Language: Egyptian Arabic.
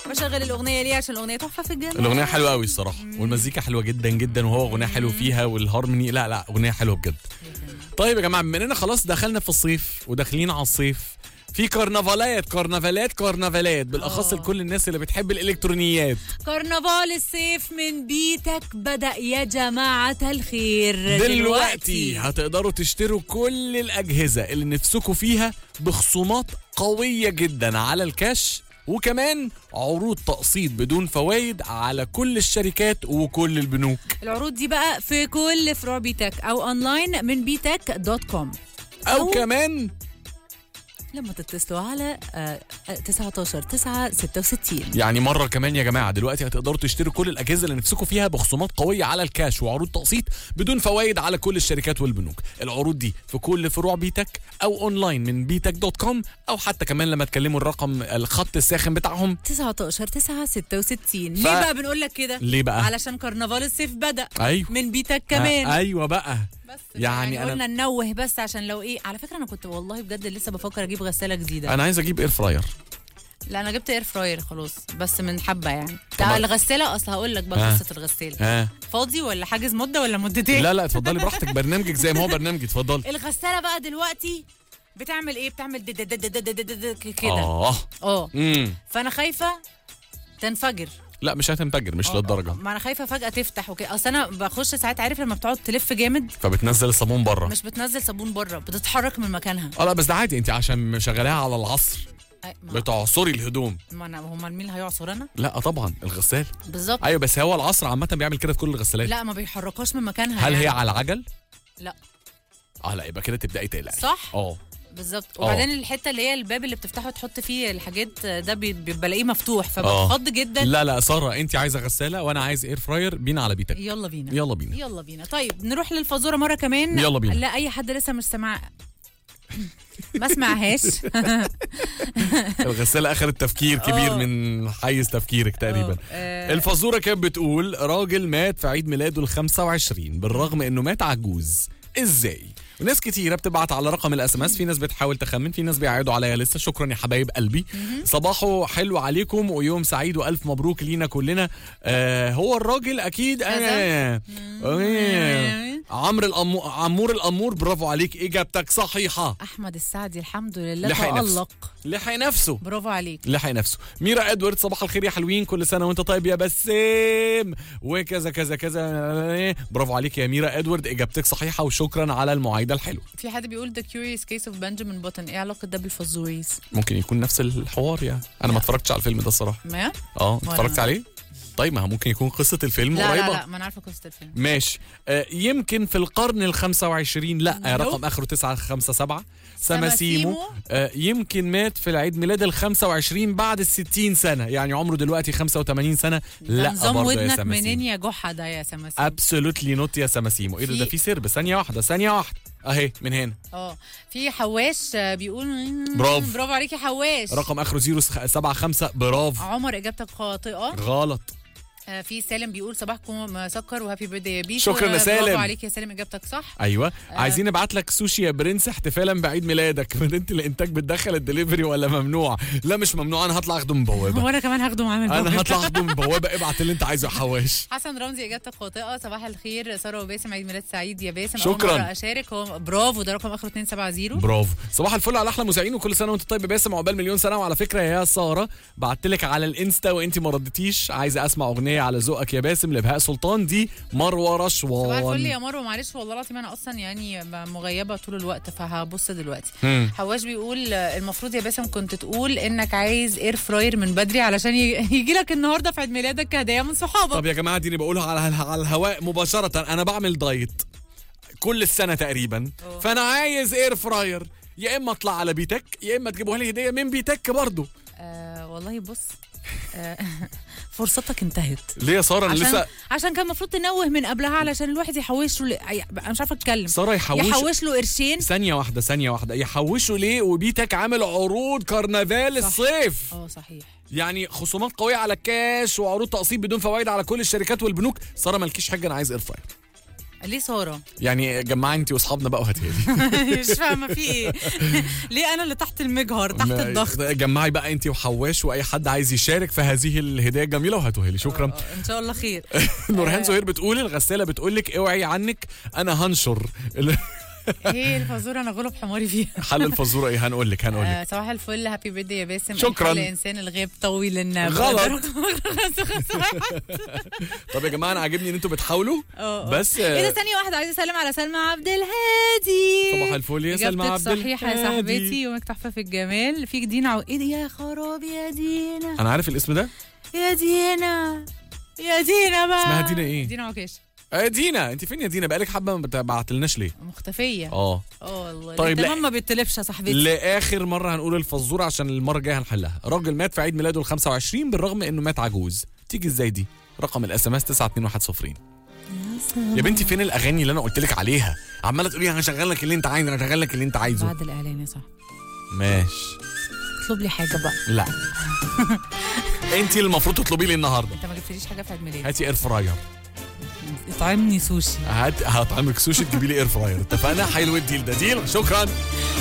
بشغل الاغنيه ليه عشان الاغنيه تحفه في الجنه الاغنيه حلوه قوي الصراحه والمزيكا حلوه جدا جدا وهو اغنيه حلو فيها والهارموني لا لا اغنيه حلوه بجد طيب يا جماعه بما اننا خلاص دخلنا في الصيف وداخلين على الصيف في كرنفالات كرنفالات كرنفالات بالاخص آه. لكل الناس اللي بتحب الالكترونيات كرنفال الصيف من بيتك بدأ يا جماعة الخير دلوقتي هتقدروا تشتروا كل الاجهزه اللي نفسكم فيها بخصومات قويه جدا على الكاش وكمان عروض تقسيط بدون فوائد على كل الشركات وكل البنوك العروض دي بقى في كل فروع بيتك أو أونلاين من بيتك دوت كوم او أو- كمان لما تتصلوا على آه، آه، 19 9 66 يعني مره كمان يا جماعه دلوقتي هتقدروا تشتروا كل الاجهزه اللي نفسكم فيها بخصومات قويه على الكاش وعروض تقسيط بدون فوائد على كل الشركات والبنوك العروض دي في كل فروع بيتك او اونلاين من بيتك دوت كوم او حتى كمان لما تكلموا الرقم الخط الساخن بتاعهم 19 9 66 ف- ليه بقى بنقول لك كده؟ ليه بقى؟ علشان كرنفال الصيف بدأ ايوه من بيتك كمان آه ايوه بقى بس يعني يعني, أنا- قلنا ننوه بس عشان لو ايه على فكره انا كنت والله بجد لسه بفكر اجيب غساله جديده انا عايز اجيب اير فراير لا انا جبت اير فراير خلاص بس من حبه يعني طب- لا الغساله اصل هقول لك بقى ها. قصه الغساله ها فاضي ولا حاجز مده ولا مدتين لا لا اتفضلي براحتك برنامجك زي ما هو برنامجي اتفضلي الغساله بقى دلوقتي بتعمل ايه بتعمل دد- دد- دد- دد- دد- دد- كده اه اه امم فانا خايفه تنفجر لا مش هتنفجر مش آه، للدرجه ما انا خايفه فجاه تفتح وكده اصل انا بخش ساعات عارف لما بتقعد تلف جامد فبتنزل الصابون بره مش بتنزل صابون بره بتتحرك من مكانها اه لا بس ده عادي انت عشان مشغلاها على العصر أي- ما- بتعصري الهدوم ما انا هم مين اللي هيعصر انا لا طبعا الغسال بالظبط ايوه بس هو العصر عامه بيعمل كده في كل الغسالات لا ما بيحركوش من مكانها هل يعني. هي على عجل لا اه لا يبقى كده تبداي تقلقي صح اه بالظبط آه. وبعدين الحته اللي هي الباب اللي بتفتحه تحط فيه الحاجات ده بي- بيبقى بلاقيه مفتوح آه. فبتخض جدا لا لا ساره انت عايزه غساله وانا عايز اير فراير بينا على بيتك يلا بينا يلا بينا يلا بينا طيب نروح للفازوره مره كمان يلا بينا. لا اي حد لسه مش سمع ما سمعهاش الغساله اخذت تفكير كبير آه. من حيز تفكيرك تقريبا آه. الفزوره كانت بتقول راجل مات في عيد ميلاده ال 25 بالرغم انه مات عجوز ازاي وناس كتيرة بتبعت على رقم الاس ام اس في ناس بتحاول تخمن في ناس بيعيدوا عليا لسه شكرا يا حبايب قلبي صباحه حلو عليكم ويوم سعيد والف مبروك لينا كلنا آه هو الراجل اكيد آه آه عمرو الأمور عمور الامور برافو عليك اجابتك صحيحه احمد السعدي الحمد لله لحق نفسه تالق لحق نفسه برافو عليك لحق نفسه ميرا ادوارد صباح الخير يا حلوين كل سنه وانت طيب يا بسام وكذا كذا كذا برافو عليك يا ميرا ادوارد اجابتك صحيحه وشكرا على المعايده الحلوه في حد بيقول The Curious Case of Benjamin Button ايه علاقه ده بالفزوريز ممكن يكون نفس الحوار يعني انا ما اتفرجتش على الفيلم ده الصراحه ما اه ولا اتفرجت أنا. عليه طيب ما هو ممكن يكون قصه الفيلم لا قريبه لا لا ما انا عارفه قصه الفيلم ماشي آه يمكن في القرن ال 25 لا آه نو. رقم اخره 957 سماسيمو. سماسيمو آه يمكن مات في العيد ميلاد ال 25 بعد ال 60 سنه يعني عمره دلوقتي 85 سنه ده لا نظام برضه يا ودنك منين سماسيمو يا جحا ده يا سماسيم ابسولوتلي نوت يا سماسيمو ايه ده في- ده في سرب ثانيه واحده ثانيه واحده اهي من هنا اه في حواش آه، بيقول مم، برافو. برافو عليك يا حواش رقم اخره 075 برافو عمر اجابتك خاطئه غلط آه، في سالم بيقول صباحكم مسكر وهابي بيرثدي يا بيشو شكراً يا آه، سالم. برافو عليك يا سالم اجابتك صح ايوه عايزين نبعت لك سوشي يا برنس احتفالا بعيد ميلادك مدينه الانتاج بتدخل الدليفري ولا ممنوع لا مش ممنوع انا هطلع اخده من بوابه وانا كمان هاخده معاه من انا بكرة. هطلع اخده من بوابه ابعت اللي انت عايزه يا حواش حسن رمزي اجابتك خاطئه صباح الخير ساره وباسم عيد ميلاد سعيد يا باسم شكراً. أول مرة اشارك هو برافو ده رقم اخره 270 برافو صباح الفل على احلى مذيعين وكل سنه وانت طيب يا باسم عقبال مليون سنه وعلى فكره يا ساره بعت لك على الانستا وانت ما ردتيش عايزه اسمع اغنيه على ذوقك يا باسم لبهاء سلطان دي مروه صباح الفل رشوان يا مروه معلش والله العظيم انا اصلا يعني مغيبه طول الوقت فهبص دلوقتي مم. حواش بيقول آه، المفروض يا باسم كنت تقول انك عايز اير فراير من بدري علشان يجي لك النهارده في عيد ميلادك كهديه من صحابك طب يا جماعه دي بقولها على على الهواء مباشره انا بعمل دايت كل السنه تقريبا أوه. فانا عايز اير فراير يا اما اطلع على بيتك يا اما تجيبوها لي هديه من بيتك برضه آه والله بص آه فرصتك انتهت ليه يا ساره انا عشان لسه عشان كان المفروض تنوه من قبلها علشان الواحد يحوش له ل- انا مش عارفه اتكلم ساره يحوش يحوش له قرشين ثانية واحدة ثانية واحدة يحوشوا ليه وبيتك عامل عروض كرنفال صح. الصيف اه صحيح يعني خصومات قوية على الكاش وعروض تقسيط بدون فوائد على كل الشركات والبنوك سارة مالكيش حاجة أنا عايز اير فراير ليه ساره يعني جمعي انت واصحابنا بقى وهاتها لي مش فاهمه في ايه ليه انا اللي تحت المجهر تحت ما- الضغط جمعي بقى انت وحواش واي حد عايز يشارك في هذه الهدايا الجميله وهاتوها لي شكرا آه، ان شاء الله خير نورهان زهير بتقول الغساله بتقول لك اوعي عنك انا هنشر ال- ايه الفازوره انا غلب حماري فيها حل الفزوره ايه هنقول لك هنقول لك آه، صباح الفل هابي بيرثدي يا باسم شكراً. الحل انسان الغيب طويل الناب غلط. طب يا جماعه انا عاجبني ان انتوا بتحاولوا بس ايه ده آه، ثانيه واحده عايزه اسلم على سلمى عبد الهادي صباح الفل يا سلمى إجابتك عبد صحيحه يا الهادي. صاحبتي يومك تحفه في الجمال فيك دينا عو... ايه ده يا خراب يا دينا انا عارف الاسم ده يا دينا يا دينا بقى اسمها دينا إيه؟ دينا عكاش آه دينا انت فين يا دينا بقالك حبه ما بعتلناش ليه مختفيه اه اه والله طيب، طيب لا. ما بيطلبش يا صاحبتي لاخر مره هنقول الفزوره عشان المره الجايه هنحلها راجل مات في عيد ميلاده ال 25 بالرغم انه مات عجوز تيجي ازاي دي رقم الاس ام اس 92110 يا بنتي فين الاغاني اللي انا قلت لك عليها عماله تقولي انا هشغل لك اللي انت عايزه انا هشغل لك اللي انت عايزه بعد الاعلان يا صاحبي ماشي اطلب لي حاجه بقى لا انت اللي المفروض تطلبي لي النهارده انت ما جبتليش حاجه في عيد ميلادي هاتي اير فراير اطعمني سوشي هات هطعمك سوشي تجيبي لي اير فراير اتفقنا حلو الديل ده ديل شكرا